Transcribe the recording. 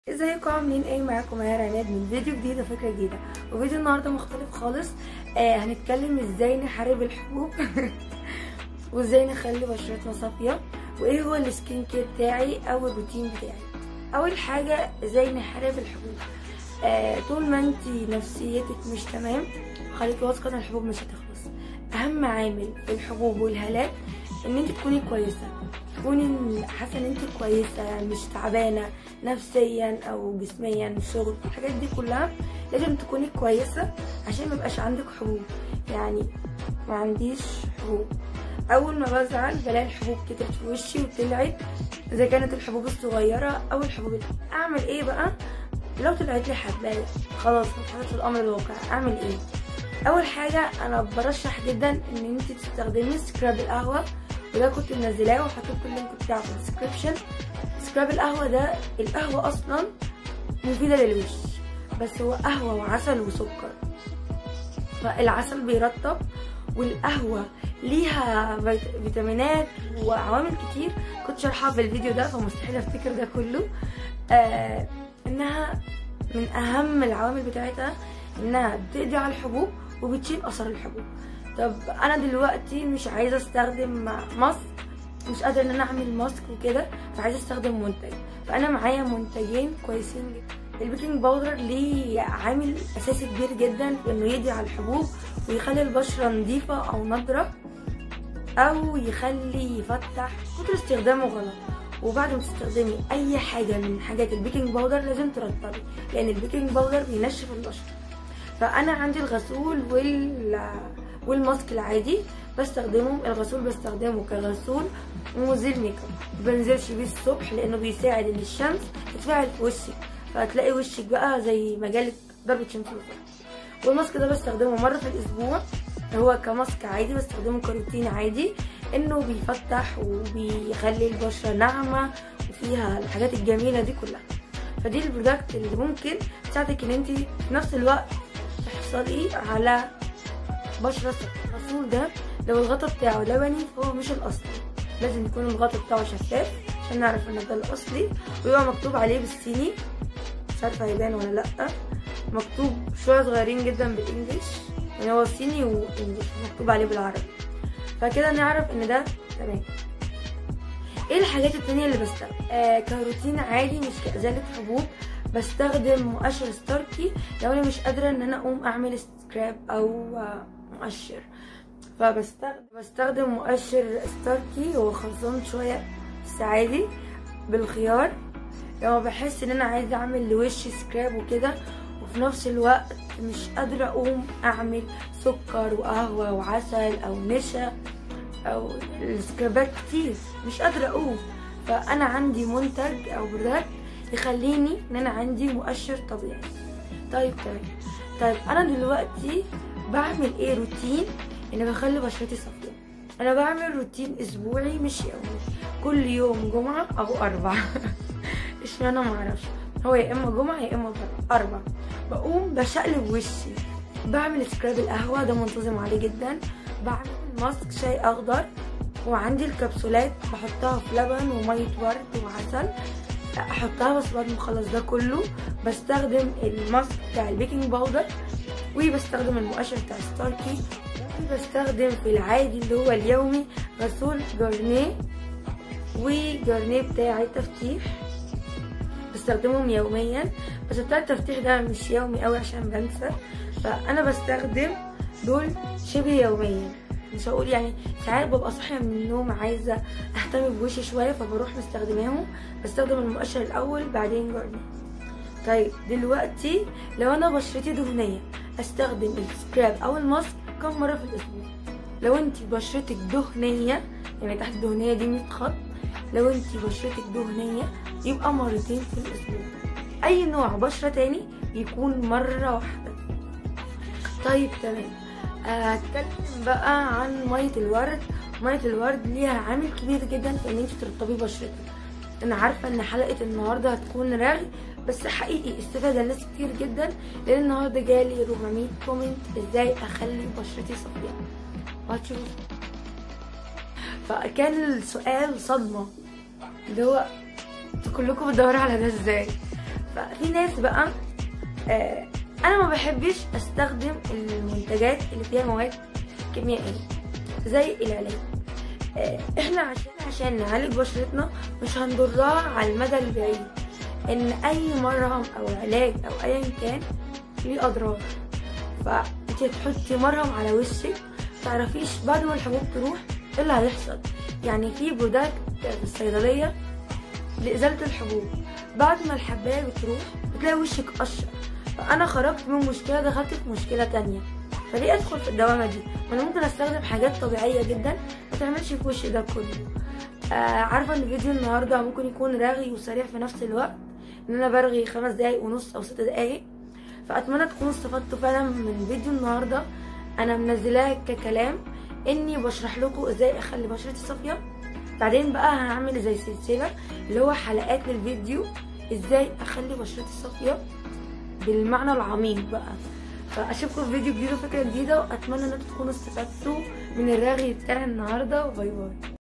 ازيكم عاملين ايه معاكم ماهر عماد من فيديو جديد وفكره جديده وفيديو النهارده مختلف خالص آه هنتكلم ازاي نحارب الحبوب وازاي نخلي بشرتنا صافيه وايه هو السكين كير بتاعي او الروتين بتاعي اول حاجه ازاي نحارب الحبوب آه طول ما انت نفسيتك مش تمام خليكي واثقه ان الحبوب مش هتخلص اهم عامل في الحبوب والهالات ان انت تكوني كويسه تكوني حاسه ان انت كويسه مش تعبانه نفسيا او جسميا شغل الحاجات دي كلها لازم تكوني كويسه عشان ما يبقاش عندك حبوب يعني ما عنديش حبوب اول ما بزعل بلاقي الحبوب كترت في وشي وطلعت اذا كانت الحبوب الصغيره او الحبوب اللي. اعمل ايه بقى لو طلعت لي حبايه خلاص اتحطت في الامر الواقع اعمل ايه اول حاجه انا برشح جدا ان انت تستخدمي سكراب القهوه وده كنت منزلاه وهحط لكم اللينك بتاعه في الديسكربشن سكراب القهوه ده القهوه اصلا مفيده للوش بس هو قهوه وعسل وسكر فالعسل بيرطب والقهوه ليها فيتامينات وعوامل كتير كنت شارحها في الفيديو ده فمستحيل افتكر ده كله آه انها من اهم العوامل بتاعتها انها بتقضي على الحبوب وبتشيل اثر الحبوب طب انا دلوقتي مش عايزه استخدم ماسك مش قادره ان انا اعمل ماسك وكده فعايزه استخدم منتج فانا معايا منتجين كويسين جدا البيكنج باودر ليه عامل اساسي كبير جدا في انه يقضي على الحبوب ويخلي البشره نظيفه او نضره او يخلي يفتح كتر استخدامه غلط وبعد ما تستخدمي اي حاجه من حاجات البيكنج باودر لازم ترطبي لان البيكنج باودر بينشف البشره فانا عندي الغسول وال والماسك العادي بستخدمه الغسول بستخدمه كغسول ومزيل ميك اب بنزلش بيه الصبح لانه بيساعد ان الشمس تتفاعل في وشك فهتلاقي وشك بقى زي مجالك ضربة شمس بالظبط والماسك ده بستخدمه مرة في الاسبوع هو كماسك عادي بستخدمه كروتين عادي انه بيفتح وبيخلي البشرة ناعمة وفيها الحاجات الجميلة دي كلها فدي البرودكت اللي ممكن تساعدك ان انت في نفس الوقت تحصلي على بشرة صفرا الغسول ده لو الغطا بتاعه لبني فهو مش الاصلي لازم يكون الغطا بتاعه شفاف عشان نعرف ان ده الاصلي ويبقى مكتوب عليه بالصيني مش عارفه هيبان ولا لا مكتوب شويه صغيرين جدا بالانجلش يعني هو صيني وانجلش مكتوب عليه بالعربي فكده نعرف ان ده تمام ايه الحاجات التانية اللي بستخدم آه كروتين عادي مش كازالة حبوب بستخدم مؤشر ستاركي لو انا مش قادره ان انا اقوم اعمل سكراب او آه مؤشر فبستخدم بستخدم مؤشر ستاركي هو خلصان شويه بس عادي بالخيار لما بحس ان انا عايزه اعمل لوشي سكراب وكده وفي نفس الوقت مش قادره اقوم اعمل سكر وقهوه وعسل او نشا او السكرابات كتير مش قادره اقوم فانا عندي منتج او برودكت يخليني ان انا عندي مؤشر طبيعي طيب تمام طيب انا دلوقتي بعمل ايه روتين ان بخلي بشرتي صافيه انا بعمل روتين اسبوعي مش يومي كل يوم جمعه او اربع اشمعنى ما اعرفش هو يا اما جمعه يا اما اربع بقوم بشقلب وشي بعمل سكراب القهوه ده منتظم عليه جدا بعمل ماسك شاي اخضر وعندي الكبسولات بحطها في لبن وميه ورد وعسل احطها بس بعد ما اخلص ده كله بستخدم الماسك بتاع البيكنج باودر وبستخدم المؤشر بتاع ستاركي بستخدم في العادي اللي هو اليومي غسول جارنيه وجارنيه بتاع التفتيح بستخدمهم يوميا بس بتاع التفتيح ده مش يومي قوي عشان بنسى فانا بستخدم دول شبه يوميا مش هقول يعني ساعات ببقى صاحيه من النوم عايزه اهتم بوشي شويه فبروح مستخدماهم بستخدم المؤشر الاول بعدين جارنيه طيب دلوقتي لو انا بشرتي دهنيه استخدم السكراب او الماسك كم مره في الاسبوع لو انت بشرتك دهنيه يعني تحت الدهنيه دي 100 خط لو انت بشرتك دهنيه يبقى مرتين في الاسبوع اي نوع بشره تاني يكون مره واحده طيب تمام هتكلم بقى عن ميه الورد ميه الورد ليها عامل كبير جدا في ان انت ترطبي بشرتك انا عارفه ان حلقه النهارده هتكون رغي بس حقيقي استفاده لناس كتير جدا لان النهارده جالي 400 كومنت ازاي اخلي بشرتي صافيه وهتشوفوا فكان السؤال صدمه اللي هو انتوا كلكم بتدوروا على ده ازاي ففي ناس بقى آه انا ما بحبش استخدم المنتجات اللي فيها مواد كيميائيه زي العلاج آه احنا عشان عشان نعالج بشرتنا مش هنضرها على المدى البعيد ان اي مرهم او علاج او ايا كان ليه اضرار فانت تحطي مرهم على وشك متعرفيش بعد ما الحبوب تروح ايه اللي هيحصل يعني في برودكت في الصيدليه لازاله الحبوب بعد ما الحبايه بتروح بتلاقي وشك قشر فانا خرجت من مشكله دخلت في مشكله تانية فليه ادخل في الدوامه دي ما انا ممكن استخدم حاجات طبيعيه جدا ما تعملش في وشي ده كله آه عارفه ان فيديو النهارده ممكن يكون رغي وسريع في نفس الوقت ان انا برغي خمس دقايق ونص او ست دقايق فاتمنى تكونوا استفدتوا فعلا من فيديو النهارده انا منزلاه ككلام اني بشرح لكم ازاي اخلي بشرتي صافيه بعدين بقى هعمل زي سلسله اللي هو حلقات للفيديو ازاي اخلي بشرتي صافيه بالمعنى العميق بقى فاشوفكم في فيديو جديد وفكره جديده واتمنى ان انتوا تكونوا استفدتوا من الرغي بتاع النهارده وباي باي